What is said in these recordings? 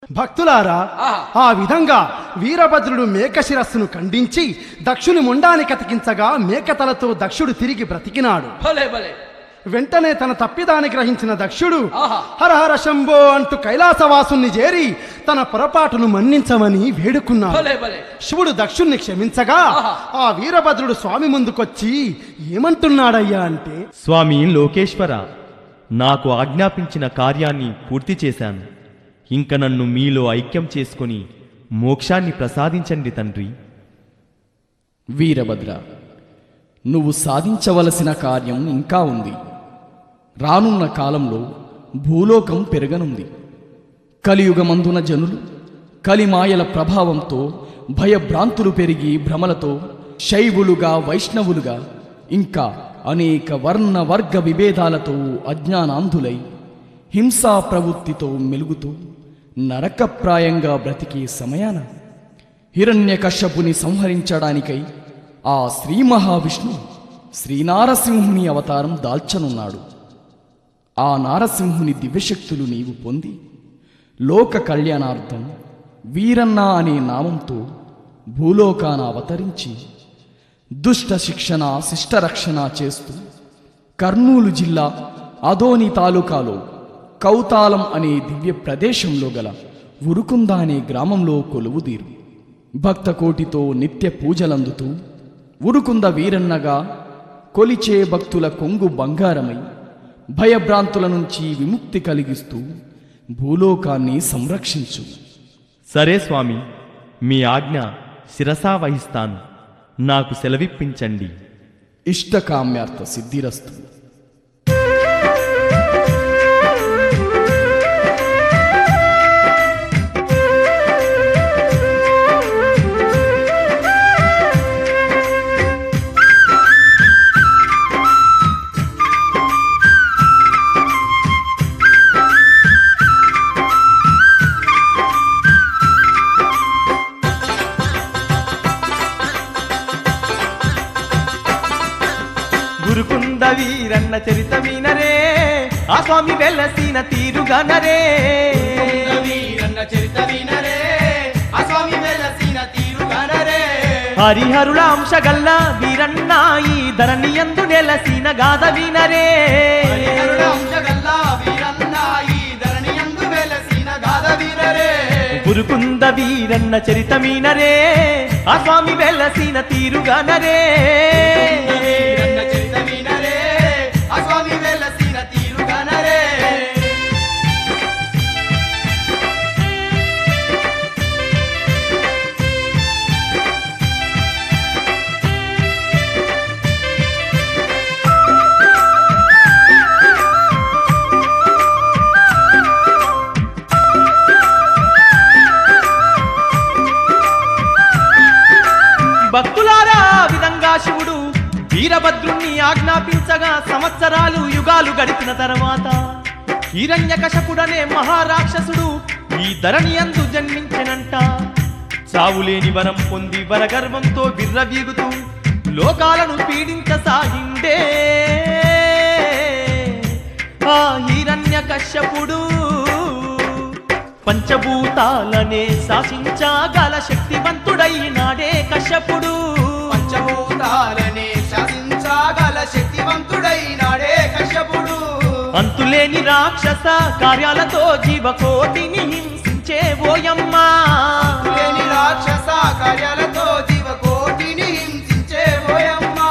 భక్తులారా ఆహా. ఆ విధంగా వీరభద్రుడు మేక శిరస్సును ఖండించి దక్షుని ముండాన్ని కతికించగా మేకతలతో దక్షుడు తిరిగి బ్రతికినాడు భలే భలే వెంటనే తన తప్పిదాన్ని గ్రహించిన దక్షుడు ఆహా. హరహర శంభో అంటూ కైలాసవాసుని చేరి తన పొరపాటును మన్నించమని వేడుకున్నాడు భలే భలే శివుడు దక్షుణ్ణి క్షమించగా ఆహా. ఆ వీరభద్రుడు స్వామి ముందుకొచ్చి ఏమంటున్నాడయ్యా అంటే స్వామి లోకేశ్వర నాకు ఆజ్ఞాపించిన కార్యాన్ని పూర్తి చేశాను ఇంక నన్ను మీలో ఐక్యం చేసుకొని మోక్షాన్ని ప్రసాదించండి తండ్రి వీరభద్ర నువ్వు సాధించవలసిన కార్యం ఇంకా ఉంది రానున్న కాలంలో భూలోకం పెరగనుంది కలియుగమందున జనులు కలిమాయల ప్రభావంతో భయభ్రాంతులు పెరిగి భ్రమలతో శైవులుగా వైష్ణవులుగా ఇంకా అనేక వర్ణ వర్గ విభేదాలతో అజ్ఞానాంధులై హింసా ప్రవృత్తితో మెలుగుతూ నరకప్రాయంగా బ్రతికే సమయాన హిరణ్యకశ్యపుని సంహరించడానికై ఆ శ్రీ మహావిష్ణు శ్రీనారసింహుని అవతారం దాల్చనున్నాడు ఆ నారసింహుని దివ్యశక్తులు నీవు పొంది లోక కళ్యాణార్థం వీరన్న అనే నామంతో భూలోకాన అవతరించి దుష్ట శిక్షణ శిష్టరక్షణ చేస్తూ కర్నూలు జిల్లా అదోని తాలూకాలో కౌతాలం అనే దివ్య ప్రదేశంలో గల ఉరుకుంద అనే గ్రామంలో కొలువుదీరు భక్త కోటితో నిత్య పూజలందుతూ ఉరుకుంద వీరన్నగా కొలిచే భక్తుల కొంగు బంగారమై భయభ్రాంతుల నుంచి విముక్తి కలిగిస్తూ భూలోకాన్ని సంరక్షించు సరే స్వామి మీ ఆజ్ఞ శిరసా వహిస్తాను నాకు సెలవిప్పించండి ఇష్టకామ్యార్థ సిద్ధిరస్తు గురుకుంద వీరన్న చరిత వినరే ఆ స్వామి వెలసిన తీరుగనరే వీరన్న చరిత వినరే ఆ స్వామి వెలసిన తీరుగనరే హరిహరుల అంశగల్ల వీరన్న ఈ ధరణి ఎందు నెలసిన గాథ వినరే హరిహరుడ అంశగల్ల వీరన్న ఈ ధరణియందు వెలసిన గాథ వినరే గురుకుంద వీరన్న చరిత మీనరే ఆ స్వామి వెలసిన తీరుగనరే వీరన్న చరిత వినరే ఆ స్వామి వెలసిన తీరుగనరే భక్తులారా ఆ విధంగా శివుడు వీరభద్రుణ్ణి ఆజ్ఞాపించగా సంవత్సరాలు యుగాలు గడిపిన తర్వాత హిరణ్యకశపుడనే మహారాక్షసుడు ఈ ధరణి అందు జన్మించెనంట చావులేని వరం పొంది వరగర్వంతో బిర్రవీగుతూ లోకాలను పీడించసాగిండే ఆ హిరణ్య కశ్యపుడు పంచభూతాలనే శాసించగల శక్తివంతుడైనాడే కశ్యపుడు పంచభూతాలనే శాసించగల శక్తివంతుడైనాడే కశ్యపుడు అంతులేని రాక్షస కార్యాలతో జీవకోటిని హింసించే ఓయమ్మా లేని రాక్షస కార్యాలతో జీవకోటిని హింసించే పోయమ్మా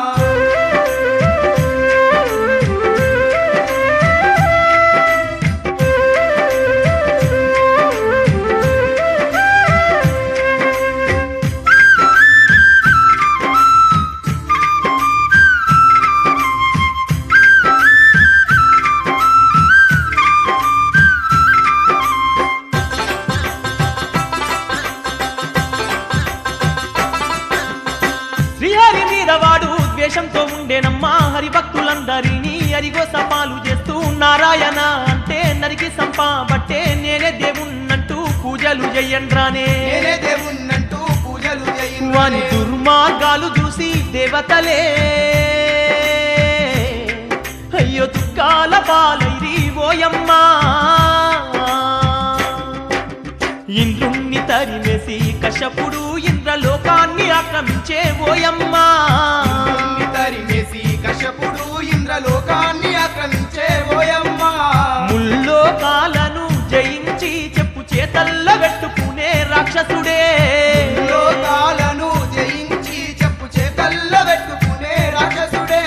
శ్రీహరి మీద వాడు ద్వేషంతో ఉండేనమ్మా హరిభక్తులందరినీ అరిగోస పాలు చేస్తూ నారాయణ అంటే నరికి సంపాబట్టే నేనే దేవుణ్ణంటూ పూజలు చెయ్యండ్రానే నేనే దేవుణ్ణంటూ పూజలు వాని చేయించే దుర్మార్గాలు చూసి దేవతలే అయ్యో దుఃఖాల పాలైరి ఓయమ్మా ఇంద్రుణ్ణి తరిమేసి కశపుడు ఇంద్రలోకాన్ని ఆక్రమించే ఓయమ్మా భూమిని తరిమేసి కశ్యపుడు ఇంద్రలోకాన్ని ఆక్రమించే ఓయమ్మా ముల్లోకాలను జయించి చెప్పు చేతల్లో పెట్టుకునే రాక్షసుడే లోకాలను జయించి చెప్పు చేతల్ల పెట్టుకునే రాక్షసుడే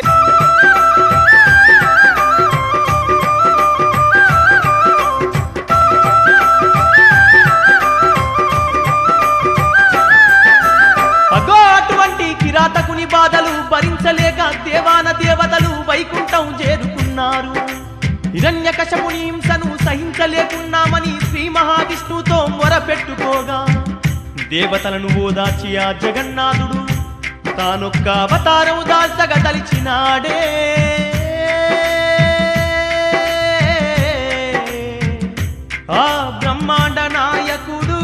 అగో అటువంటి కిరాతకుని బాధలు భరించలేక దేవాన దేవతలు వైకుంఠం చేరుకున్నారు హిరణ్య కశపుని హింసను సహించలేకున్నామని శ్రీ మహావిష్ణువుతో మొరపెట్టుకోగా దేవతలను ఓదార్చి ఆ జగన్నాథుడు తానొక్క అవతారం దాల్చగా తలిచినాడే ఆ బ్రహ్మాండ నాయకుడు